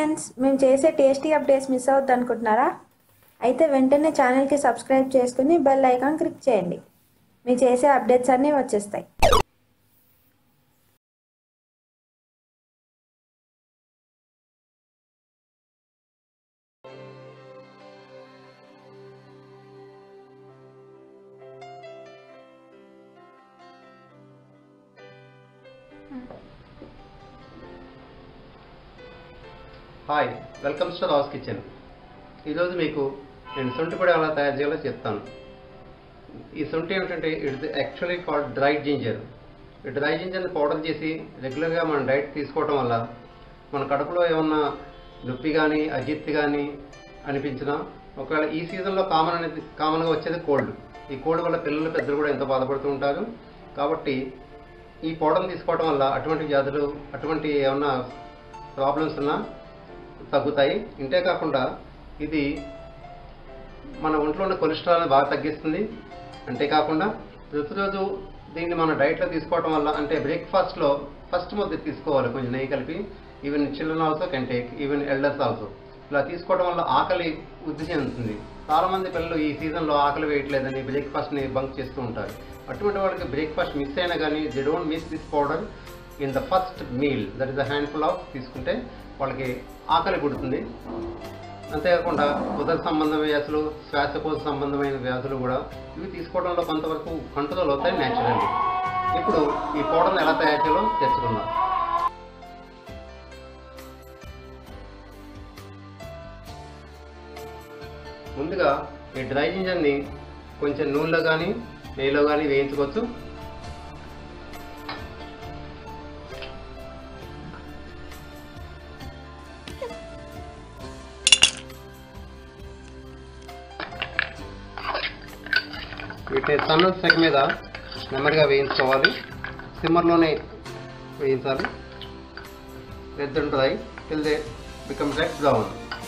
friends మేము చేసే tasty updates miss అవుద్ది అనుకుంటున్నారా అయితే వెంటనే ఛానల్కి సబ్స్క్రైబ్ చేసుకుని బెల్ ఐకాన్ క్లిక్ చేయండి మేము చేసే అప్డేట్స్ అన్నీ వచ్చేస్తాయి హాయ్ వెల్కమ్స్ టు రాస్ కిచెన్ ఈరోజు మీకు నేను శొంఠి పొడి ఎలా తయారు చేయాలో చెప్తాను ఈ శొంఠి ఏమిటంటే it's actually called dry ginger ఈ డ్రై జింజర్ని పౌడర్ చేసి రెగ్యులర్గా మనం డైట్ తీసుకోవడం వల్ల మన కడుపులో ఏమన్నా నొప్పి కానీ అజీర్తి కానీ అనిపించినా ఒకవేళ ఈ సీజన్లో కామన్ అనేది కామన్గా వచ్చేది కోల్డ్ ఈ కోల్డ్ వల్ల పిల్లలు పెద్దలు కూడా ఎంతో బాధపడుతూ ఉంటారు కాబట్టి ఈ పౌడర్ని తీసుకోవడం వల్ల అటువంటి వ్యాధులు అటువంటి ఏమన్నా ప్రాబ్లమ్స్ ఉన్నా తగ్గుతాయి ఇంతే కాకుండా ఇది మన ఒంట్లో ఉన్న కొలెస్ట్రాల్ని బాగా తగ్గిస్తుంది అంతేకాకుండా ప్రతిరోజు దీన్ని మన డైట్లో తీసుకోవడం వల్ల అంటే బ్రేక్ఫాస్ట్లో ఫస్ట్ ముద్ద తీసుకోవాలి కొంచెం నెయ్యి కలిపి even children also can take even elders also ఇలా తీసుకోవడం వల్ల ఆకలి వృద్ధి చెందుతుంది చాలామంది పిల్లలు ఈ సీజన్లో ఆకలి వేయట్లేదని బ్రేక్ఫాస్ట్ని బంక్ చేస్తూ ఉంటారు అటువంటి వాళ్ళకి బ్రేక్ఫాస్ట్ మిస్ అయినా కానీ they don't miss this powder in the first meal that is the handful of తీసుకుంటే వాళ్ళకి ఆకలి పుడుతుంది అంతేకాకుండా ఉదర సంబంధ వ్యాధులు శ్వాసకోశ సంబంధమైన వ్యాధులు కూడా ఇవి తీసుకోవడంలో కొంతవరకు కంట్రోల్ అవుతాయి న్యాచురల్లీ ఇప్పుడు ఈ పౌడర్ని ఎలా తయారు చేయాలో తెచ్చుకుందాం ముందుగా ఈ డ్రై జింజర్ని కొంచెం నూనెలో కానీ నెయ్యిలో కానీ వేయించుకోవచ్చు వీటిని సన్న సెగ మీద నెమ్మదిగా వేయించుకోవాలి సిమ్మర్లోనే వేయించాలి red dry till they become red brown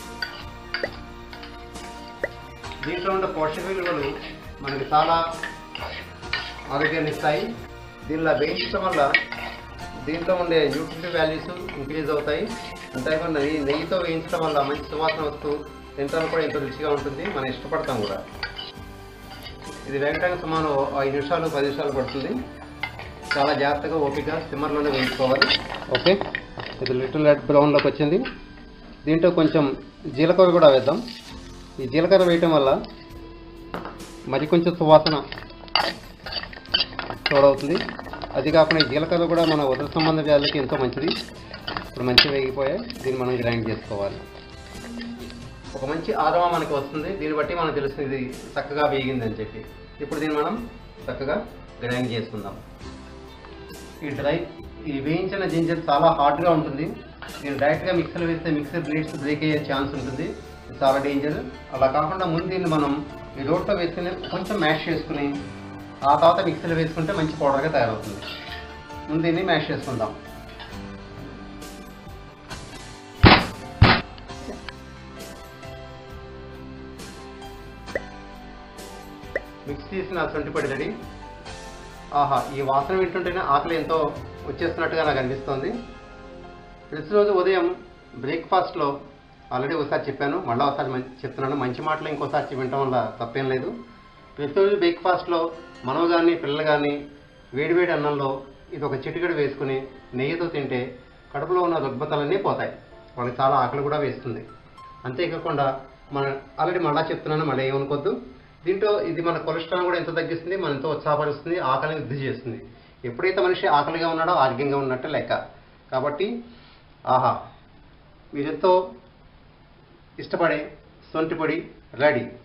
దీంట్లో ఉన్న పోషక విలువలు మనకి చాలా ఆరోగ్యాన్ని ఇస్తాయి దీనిలో వేయించడం వల్ల దీంట్లో ఉండే న్యూట్రిటివ్ వాల్యూస్ ఇంక్రీజ్ అవుతాయి అంతేకాకుండా నెయ్యి నెయ్యితో వేయించడం వల్ల మంచి సువాసన వస్తూ తింటానికి కూడా ఎంతో రుచిగా ఉంటుంది మనం ఇష్టపడతాం కూడా ఇది వేగటానికి సుమారు ఐదు నిమిషాలు పది నిమిషాలు పడుతుంది చాలా జాగ్రత్తగా ఓపిక సిమ్మర్లోనే వేయించుకోవాలి ఓకే ఇది లిటిల్ రెడ్ బ్రౌన్లోకి వచ్చింది దీంట్లో కొంచెం జీలకర్ర కూడా వేద్దాం ఈ జీలకర్ర వేయటం వల్ల మరి కొంచెం సువాసన తోడవుతుంది అది కాకుండా ఈ జీలకర్ర కూడా మన ఉదర సంబంధ వ్యాధులకి ఎంతో మంచిది ఇప్పుడు మంచిగా వేగిపోయాయి దీన్ని మనం గ్రైండ్ చేసుకోవాలి ఒక మంచి ఆరవ మనకి వస్తుంది దీన్ని బట్టి మనకు తెలుస్తుంది ఇది చక్కగా వేగిందని చెప్పి ఇప్పుడు దీన్ని మనం చక్కగా గ్రైండ్ చేసుకుందాం ఈ డ్రై ఈ వేయించిన జింజర్ చాలా హార్డ్గా ఉంటుంది దీన్ని డైరెక్ట్గా మిక్సర్ వేస్తే మిక్సర్ బ్లేడ్స్ బ్రేక్ అయ్యే ఛాన్స్ ఉంటుంది ఇది చాలా డేంజర్ అలా కాకుండా ముందు దీన్ని మనం ఈ రోడ్లో వేసుకుని కొంచెం మ్యాష్ చేసుకుని ఆ తర్వాత మిక్సీలో వేసుకుంటే మంచి పౌడర్గా తయారవుతుంది ముందు దీన్ని మ్యాష్ చేసుకుందాం మిక్స్ చేసిన సొంటి పొడి రెడీ ఆహా ఈ వాసన వింటుంటేనే ఆకలి ఎంతో వచ్చేస్తున్నట్టుగా నాకు అనిపిస్తోంది ప్రతిరోజు ఉదయం బ్రేక్ఫాస్ట్లో ఆల్రెడీ ఒకసారి చెప్పాను మళ్ళీ ఒకసారి మంచి చెప్తున్నాను మంచి మాటలు ఇంకోసారి వినటం వల్ల తప్పేం లేదు ప్రతిరోజు బ్రేక్ఫాస్ట్లో మనం కానీ పిల్లలు కానీ వేడివేడి అన్నంలో ఇది ఒక చిటికెడు వేసుకుని నెయ్యితో తింటే కడుపులో ఉన్న రుగ్మతలన్నీ పోతాయి వాళ్ళకి చాలా ఆకలి కూడా వేస్తుంది అంతేకాకుండా మన ఆల్రెడీ మళ్ళా చెప్తున్నాను మళ్ళీ ఏమనుకోవద్దు దీంట్లో ఇది మన కొలెస్ట్రాల్ కూడా ఎంత తగ్గిస్తుంది మన ఎంతో ఉత్సాహపరుస్తుంది ఆకలిని వృద్ధి చేస్తుంది ఎప్పుడైతే మనిషి ఆకలిగా ఉన్నాడో ఆరోగ్యంగా ఉన్నట్టు లెక్క కాబట్టి ఆహా మీరెంతో ఇష్టపడే సొంటి పొడి రెడీ